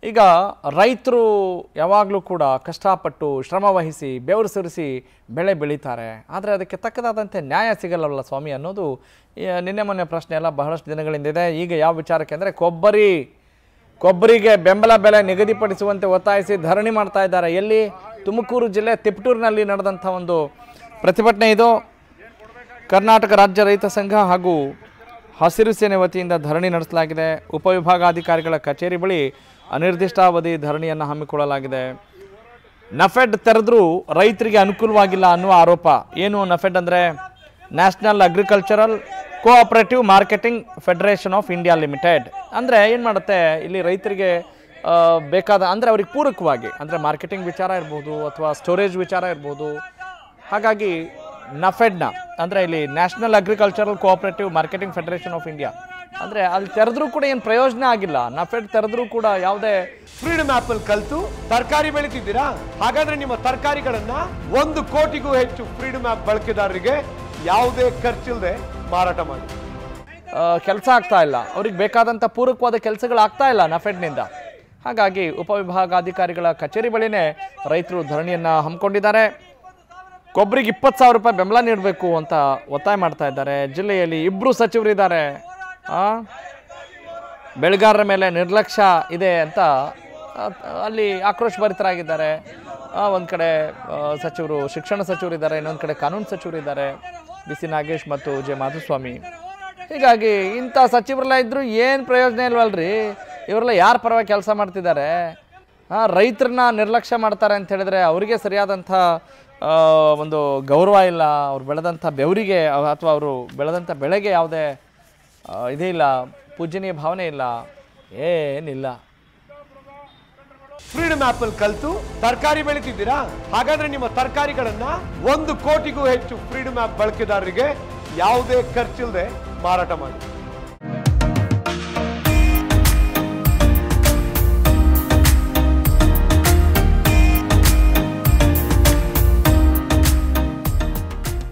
ಈಗ ರೈತರು ಯಾವಾಗಲೂ ಕೂಡ ಕಷ್ಟಪಟ್ಟು ಶ್ರಮ ವಹಿಸಿ ಬೆವರು ಸುರಿಸಿ ಬೆಳೆ ಬೆಳೀತಾರೆ ಆದರೆ ಅದಕ್ಕೆ ತಕ್ಕದಾದಂತೆ ನ್ಯಾಯ ಸಿಗಲ್ಲವಲ್ಲ ಸ್ವಾಮಿ ಅನ್ನೋದು ಈ ನಿನ್ನೆ ಮೊನ್ನೆ ಪ್ರಶ್ನೆ ಎಲ್ಲ ಬಹಳಷ್ಟು ದಿನಗಳಿಂದ ಇದೆ ಈಗ ಯಾವ ವಿಚಾರಕ್ಕೆ ಅಂದರೆ ಕೊಬ್ಬರಿ ಕೊಬ್ಬರಿಗೆ ಬೆಂಬಲ ಬೆಲೆ ನಿಗದಿಪಡಿಸುವಂತೆ ಒತ್ತಾಯಿಸಿ ಧರಣಿ ಮಾಡ್ತಾ ಇದ್ದಾರೆ ಎಲ್ಲಿ ತುಮಕೂರು ಜಿಲ್ಲೆ ತಿಪಟೂರಿನಲ್ಲಿ ನಡೆದಂಥ ಒಂದು ಪ್ರತಿಭಟನೆ ಇದು ಕರ್ನಾಟಕ ರಾಜ್ಯ ರೈತ ಸಂಘ ಹಾಗೂ ಹಸಿರು ಸೇನೆ ವತಿಯಿಂದ ಧರಣಿ ನಡೆಸಲಾಗಿದೆ ಉಪವಿಭಾಗಾಧಿಕಾರಿಗಳ ಕಚೇರಿ ಬಳಿ ಅನಿರ್ದಿಷ್ಟಾವಧಿ ಧರಣಿಯನ್ನು ಹಮ್ಮಿಕೊಳ್ಳಲಾಗಿದೆ ನಫೆಡ್ ತೆರೆದ್ರೂ ರೈತರಿಗೆ ಅನುಕೂಲವಾಗಿಲ್ಲ ಅನ್ನುವ ಆರೋಪ ಏನು ನಫೆಡ್ ಅಂದರೆ national agricultural cooperative marketing federation of India limited ಅಂದರೆ ಏನು ಮಾಡುತ್ತೆ ಇಲ್ಲಿ ರೈತರಿಗೆ ಆ, ಬೇಕಾದ ಅಂದರೆ ಅವ್ರಿಗೆ ಪೂರಕವಾಗಿ ಅಂದರೆ ಮಾರ್ಕೆಟಿಂಗ್ ವಿಚಾರ ಇರ್ಬೋದು ಅಥವಾ ಸ್ಟೋರೇಜ್ ವಿಚಾರ ಇರ್ಬೋದು ಹಾಗಾಗಿ ನಫೆಡ್ನ ಅಂದರೆ ಇಲ್ಲಿ national agricultural cooperative marketing federation of India ಅಂದರೆ ಅಲ್ಲಿ ತೆರೆದ್ರೂ ಕೂಡ ಏನು ಪ್ರಯೋಜನ ಆಗಿಲ್ಲ ನಫೆಡ್ ತೆರೆದ್ರೂ ಕೂಡ ಯಾವುದೇ ಫ್ರೀಡಮ್ ಆಪ್ ಅಲ್ಲಿ ಕಲ್ತು ತರಕಾರಿ ಬೆಳಿತಿದ್ದೀರಾ ಹಾಗಾದ್ರೆ ನಿಮ್ಮ ತರಕಾರಿಗಳನ್ನ ಒಂದು ಕೋಟಿಗೂ ಹೆಚ್ಚು ಫ್ರೀಡಮ್ ಆಪ್ ಬಳಕೆದಾರರಿಗೆ ಯಾವುದೇ ಖರ್ಚಿಲ್ಲದೆ ಮಾರಾಟ ಮಾಡಿ ಕೆಲಸ ಆಗ್ತಾ ಇಲ್ಲ ಅವ್ರಿಗೆ ಬೇಕಾದಂಥ ಪೂರಕವಾದ ಕೆಲಸಗಳು ಆಗ್ತಾ ಇಲ್ಲ ನಫೆಡ್ನಿಂದ ಹಾಗಾಗಿ ಉಪವಿಭಾಗಾಧಿಕಾರಿಗಳ ಕಚೇರಿ ಬಳಿನೇ ರೈತರು ಧರಣಿಯನ್ನು ಹಮ್ಮಿಕೊಂಡಿದ್ದಾರೆ ಕೊಬ್ಬರಿಗೆ ಇಪ್ಪತ್ತು ಸಾವಿರ ರೂಪಾಯಿ ಬೆಂಬಲ ನೀಡಬೇಕು ಅಂತ ಒತ್ತಾಯ ಮಾಡ್ತಾ ಇದ್ದಾರೆ ಜಿಲ್ಲೆಯಲ್ಲಿ ಇಬ್ಬರು ಸಚಿವರಿದ್ದಾರೆ ಆ? ಬೆಳೆಗಾರರ ಮೇಲೆ ನಿರ್ಲಕ್ಷ್ಯ ಇದೆ ಅಂತ ಆ, ಅಲ್ಲಿ ಆಕ್ರೋಶಭರಿತರಾಗಿದ್ದಾರೆ ಒಂದು ಕಡೆ ಆ, ಸಚಿವರು ಶಿಕ್ಷಣ ಸಚಿವರಿದ್ದಾರೆ ಇನ್ನೊಂದು ಕಡೆ ಕಾನೂನು ಸಚಿವರಿದ್ದಾರೆ ಬಿ ಸಿ ನಾಗೇಶ್ ಮತ್ತು ಜೆ ಮಾಧುಸ್ವಾಮಿ ಹೀಗಾಗಿ ಇಂಥ ಸಚಿವರೆಲ್ಲ ಇದ್ದರೂ ಏನು ಪ್ರಯೋಜನ ಇಲ್ವಲ್ರಿ ಇವರೆಲ್ಲ ಯಾರ ಪರವಾಗಿ ಕೆಲಸ ಮಾಡ್ತಿದ್ದಾರೆ ಹಾಂ ರೈತರನ್ನ ನಿರ್ಲಕ್ಷ್ಯ ಮಾಡ್ತಾರೆ ಅಂತ ಹೇಳಿದ್ರೆ ಅವರಿಗೆ ಸರಿಯಾದಂಥ ಆ, ಒಂದು ಗೌರವ ಇಲ್ಲ ಅವ್ರು ಬೆಳೆದಂಥ ಬೆವರಿಗೆ ಅಥವಾ ಅವರು ಬೆಳೆದಂಥ ಬೆಳೆಗೆ ಯಾವುದೇ ಆ, ಇದೇ ಇಲ್ಲ ಪೂಜನೀಯ ಭಾವನೆ ಇಲ್ಲ ಏನಿಲ್ಲ ಫ್ರೀಡಮ್ ಆಪ್ ಅಲ್ಲಿ ಕಲ್ತು ತರಕಾರಿ ಬೆಳಿತಿದ್ದೀರಾ ಹಾಗಾದ್ರೆ ನಿಮ್ಮ ತರಕಾರಿಗಳನ್ನ ಒಂದು ಕೋಟಿಗೂ ಹೆಚ್ಚು ಫ್ರೀಡಮ್ ಆಪ್ ಬಳಕೆದಾರರಿಗೆ ಯಾವುದೇ ಖರ್ಚಿಲ್ಲದೆ ಮಾರಾಟ ಮಾಡಿ